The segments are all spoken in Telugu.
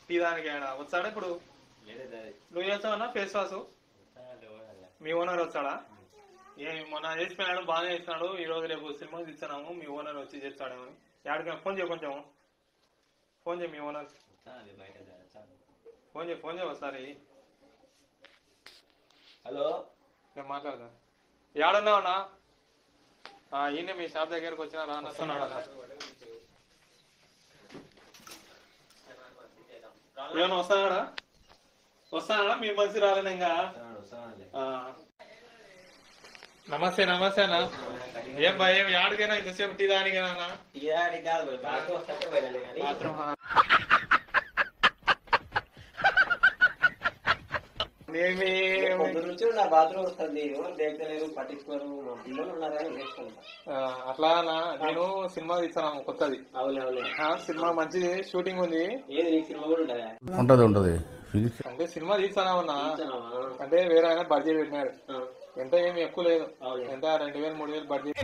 టీ దానికి ఆడ వచ్చాడా ఇప్పుడు నువ్వు చేస్తావన్నా ఫేస్ వాష్ మీ ఓనర్ వచ్చాడా ఏ మొన్న చేసిపోయాడు బాగానే చేసినాడు ఈ రోజు రేపు సినిమా ఇస్తున్నాము మీ ఓనర్ వచ్చి చేస్తాడేమని ఎక్కడికి ఫోన్ చేయ కొంచెం ఫోన్ చేయి మీ ఓనర్ ఫోన్ చేయి ఫోన్ చేయి ఒకసారి హలో నేను మాట్లాడదా ఏడున్నావునా ఈయన మీ షాప్ దగ్గరకు వచ్చినా రా వస్తున్నాడు అన్న ఏమన్నా వస్తాడా వస్తాడా మీ మనిషి రాలేను ఇంకా ఆ. నమస్తే నమస్తే అన్న ఏం భయం ఏడికైనా ఇంతసేపు టీ దానికైనా బాత్రూమ్ మేమే పొద్దు నుంచి నా బాత్రూమ్ వస్తుంది ఎవరు దేకలేరు పట్టించుకోరు మా పిల్లలు ఉన్నారని చేసుకుంటా ఆ, అట్లా అన్న నేను సినిమా తీస్తున్నాము కొత్తది అవులే అవులే ఆ, సినిమా మంచిది షూటింగ్ ఉంది ఏది నీకు సినిమా కూడా ఉంటుందా ఉంటది ఉంటది ఫిజిక్స్ అంటే సినిమా తీస్తున్నామన్నా చూస్తున్నావా? అంటే వేరే ఆయన బడ్జెట్ పెట్టినారు ఆ, ఎంత ఏమి ఎక్కువ లేదు అవులే. ఎంత రెండు వేలు మూడు వేలు బడ్జెట్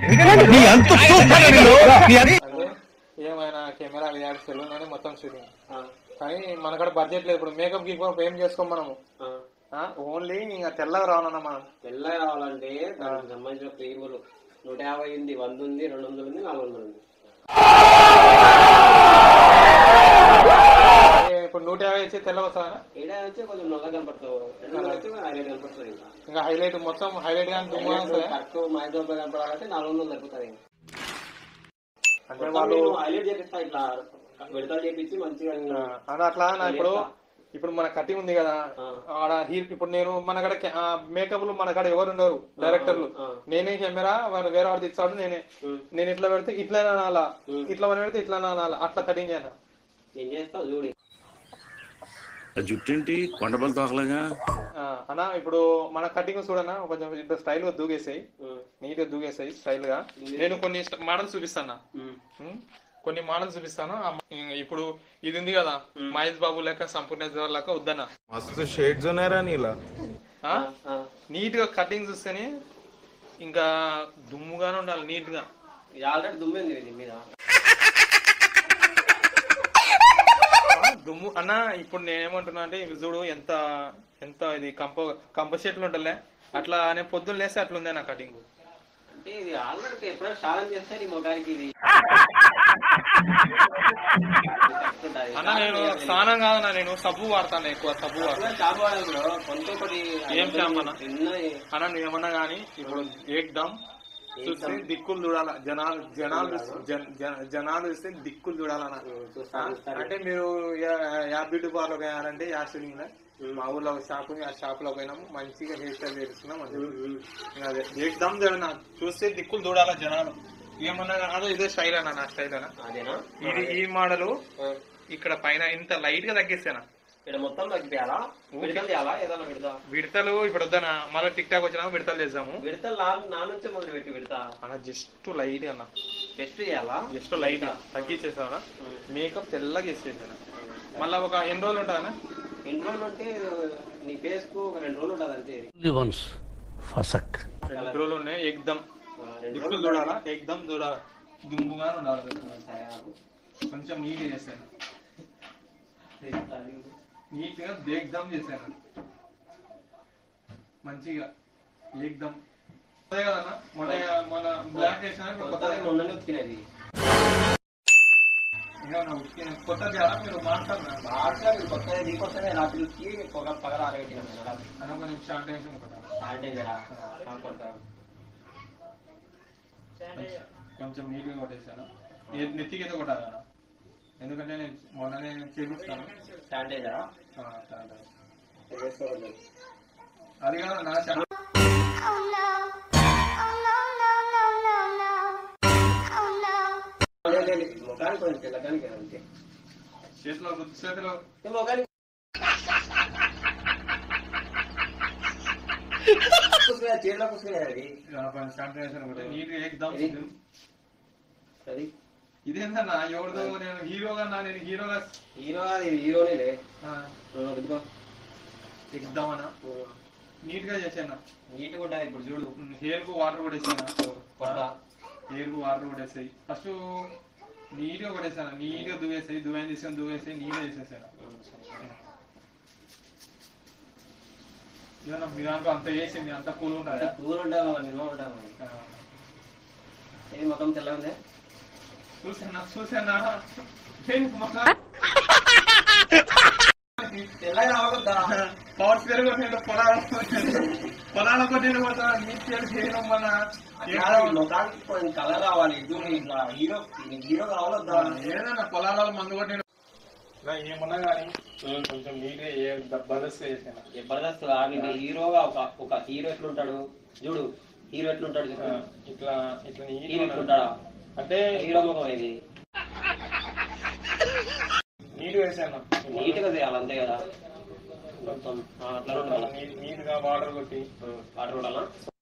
అంటే ఏమైనా కెమెరా యాడ్ సెలూన్ అని మొత్తం షూటింగ్ ఆ, కానీ మన కాడ బడ్జెట్ లేదు ఇప్పుడు మేకప్ గికప్ ఏం చేసుకోం మనము ఆ. ఓన్లీ ఇంకా తెల్లగా రావనన్నా మనం తెల్లగా రావాలంటే దానికి సంబంధించిన క్రీములు నూట యాభై ఉంది వంద ఉంది రెండు వందలు ఉంది నాలుగు వందలు ఉంది అదే ఇప్పుడు నూట యాభై ఇచ్చి తెల్ల వస్తుందా ఈడ వచ్చి కొంచెం నొల్ల కనపడతావు రెండు వందలు వచ్చి హైలైట్ కనపడుతుంది ఇంకా ఇంకా హైలైట్ మొత్తం హైలైట్ కానీ దుమ్ము వస్తుందా కరెక్ట్ మా ఇంట్లో కనపడాలంటే నాలుగు వందలు సరిపోతుంది ఇంకా అంటే వాళ్ళు హైలైట్ చేపిస్తా ఇట్లా విడతలు చేపించి మంచిగా ఆ, అని అట్లా నా ఇప్పుడు ఇప్పుడు మన కటింగ్ ఉంది కదా ఆ. ఆడ హీర్ ఇప్పుడు నేను మన కాడ మేకప్ మన కాడ ఎవరు ఉండరు డైరెక్టర్లు ఆ. నేనే కెమెరా వాడు వేరే వాడు తెచ్చాడు నేనే ఉం. నేను ఇట్లా పెడితే ఇట్లా అనాలా ఉం. ఇట్లా పెడితే ఇట్లా అనాలా అట్లా కటింగ్ చేయను ఏం చేస్తావు చూడు జుట్టేంటి కొండపల్లి తోకలాగా ఆ, అన్న ఇప్పుడు మన కటింగ్ చూడనా కొంచెం ఇంత స్టైల్ గా దూకేసాయి ఉం. నీట్ గా దూకేసాయి స్టైల్ గా నేను కొన్ని మోడల్స్ చూపిస్తాను ఉం. ఉం? కొన్ని మోడల్స్ చూపిస్తాను ఆ మ- ఇప్పుడు ఇది ఉంది కదా మహేష్ బాబు లెక్క సంపూర్ణ లెక్క వద్దన్న मस्त शेड्स नाही राणीला ఆ? ఆ. నీట్ గా కటింగ్ చూస్తేనే ఇంకా దుమ్ముగానే ఉండాలి నీట్ గా ఇది ఆల్రెడీ దుమ్మింది ఇది మీద ఆ, దుమ్ము అన్న ఇప్పుడు నేనేమంటున్నా అంటే ఇవి చూడు ఎంత ఎంత ఇది కంప కంప చెట్లు ఉంటలే అట్లా నేను పొద్దున్న లేస్తే అట్లా ఉంది నా కటింగ్ అంటే ఇది ఆల్రెడీ ఎప్పుడైనా స్నానం చేస్తే నీ ముఖానికి ఇది అన్న నేను స్నానం కాదన్న నేను సబ్బు వాడతాను ఎక్కువ సబ్బు వాడతాను షాప్ వాడాలి బ్రో కొంత ఒకటి ఏం షాంపూ అన్న? చిన్న అన్న నువ్వేమన్నా గానీ ఇప్పుడు ఏకదమ్ చూస్తే దిక్కులు చూడాల జనాలు జనాలు జన- జన- జనాలు చూస్తే దిక్కులు చూడాలన్న చూస్తా ఆ, చూస్తా అంటే మీరు యా- యా బ్యూటీ పార్లర్ పోయారంటే యా స్టూడింగ్ మా ఊర్లో ఒక షాప్ ఉంది ఆ షాప్ లో పోయినాము మంచిగా హెయిర్ స్టైల్ చేస్తున్నాం మంచిగా అదే ఏకదమ్ జన చూస్తే దిక్కులు చూడాల జనాలు ఏమన్నా కానీ అదో ఇదే స్టైల్ అన్న నా స్టైల్ అన్న అదేనా ఇది ఈ మోడల్ ఆ. ఇక్కడ పైన ఇంత లైట్ గా తగ్గిస్తాను ఇక్కడ మొత్తం తగ్గిపోయాలా విడతలు చేయాలా ఏదైనా విడత విడతలు ఇప్పుడు వద్దన మళ్ళీ టిక్ టాక్ వచ్చినా విడతలు చేద్దాము విడతలు నా నా నుంచే మొదలు పెట్టి విడత అన్న జస్ట్ లైట్ అన్న టెస్ట్ చేయాలా జస్ట్ లైట్ తగ్గించేసావా మేకప్ తెల్లగా వేసేసాను మళ్ళీ ఒక ఎన్ని రోజులు ఉంటుందన్న ఎన్ని రోజులు అంటే నీ ఫేస్ కు ఒక రెండు రోజులు ఉంటుంది అంతే ఇది. వన్స్ ఫసక్ రెండు రోజులు ఉన్నాయి ఎగ్దమ్ ఆ, రెండు దిక్కులు రోజులు చూడాలా ఎగ్దమ్ చూడాలి దుమ్ముగా ఉండాలి తయారు. కొంచెం నీట్ చేశాను నీట్ గా ఎగ్దమ్ చేశాను మంచిగా ఎగ్దమ్ అదే కదన్న మన మన బ్లాక్ వేసిన కొత్తగా మొన్ననే వచ్చినది కొత్త చేయాలా మీరు మాట్లాడినా బాగా మీరు కొత్తగా ఇది కొత్తగా రాత్రికి పొగ పగల ఆరబెట్టినాం కదా అన్న కొంచెం షార్ట్ వేసాను కదా శానిటైజరా కొత్త కొంచెం నీట్గా కొట్టేసాను ఏ- నెత్తికి అయితే కొట్టాలి అన్న. ఎందుకంటే నేను మొన్ననే చేపిస్తాను శానిటైజరా ఆ, చాలా. వేసుకోవద్దు అది కాదు నా చాలా Oh no. Oh no, no, no, no, no. Oh no. ముఖానికి కొంచెం తెల్లగానికి అంతే చేతిలో గుర్తు చేతిలో ఈ ముఖానికి పుసుకునే, చీరలో పుసుకునే అది శానిటైజర్ ఒకటి నీట్గా ఏకదమ్ ఇది? అది ఇదేంటన్నా ఎవరిదో నేను హీరోగా నా నేను హీరోగా హీరో అది హీరోనే ఆ, ఇదిగో ఎగ్దాం అన్న నీట్ గా చేసాను నీట్ కూడా ఇప్పుడు చూడు హెయిర్ కు వాటర్ కూడా వేసాను కొత్త హెయిర్ కు వాటర్ కూడా వేసాయి ఫస్ట్ నీట్గా కొట్టేసాను నీట్గా దువ్వేసి దువ్వని తీసుకొని దువ్వేసి నీట్గా చేసేసాను ఇక మీ దాంట్లో అంత వేసింది అంత కూల్ ఉంటుందా కూర ఉంటావు నిల్వ ఉంటావు ఆ. ఏ ముఖం తెల్ల ఉంది చూసానా చూసానా తెల్లగా అవగొద్దా పవర్ స్పేర్ కొట్టిన పొలాల పొలాల కొట్టిన పోతా నీట్ చేయడం మన ముఖానికి కొంచెం కలర్ రావాలి ఇది ఇట్లా హీరో హీరో కావాలొద్దా ఏదైనా పొలాలలో మందు కొట్టిన ఇలా ఏమన్నా కానీ కొంచెం నీట్గా ఏ బలస్ చేసాను జబర్దస్త్ ఆగి హీరోగా ఒక ఒక హీరో ఎట్లుంటాడు చూడు హీరో ఎట్లుంటాడు చెప్పు. ఇట్లా ఇట్లా హీరో నీట్ ఎట్లుంటాడా అంటే హీరో ముఖం ఇది నీట్ వేసాను నీట్ గా చేయాలి అంతే కదా మొత్తం ఆ, అట్లా ఉండాలి నీట్ గా వాటర్ కొట్టి వాటర్ ఉండాలా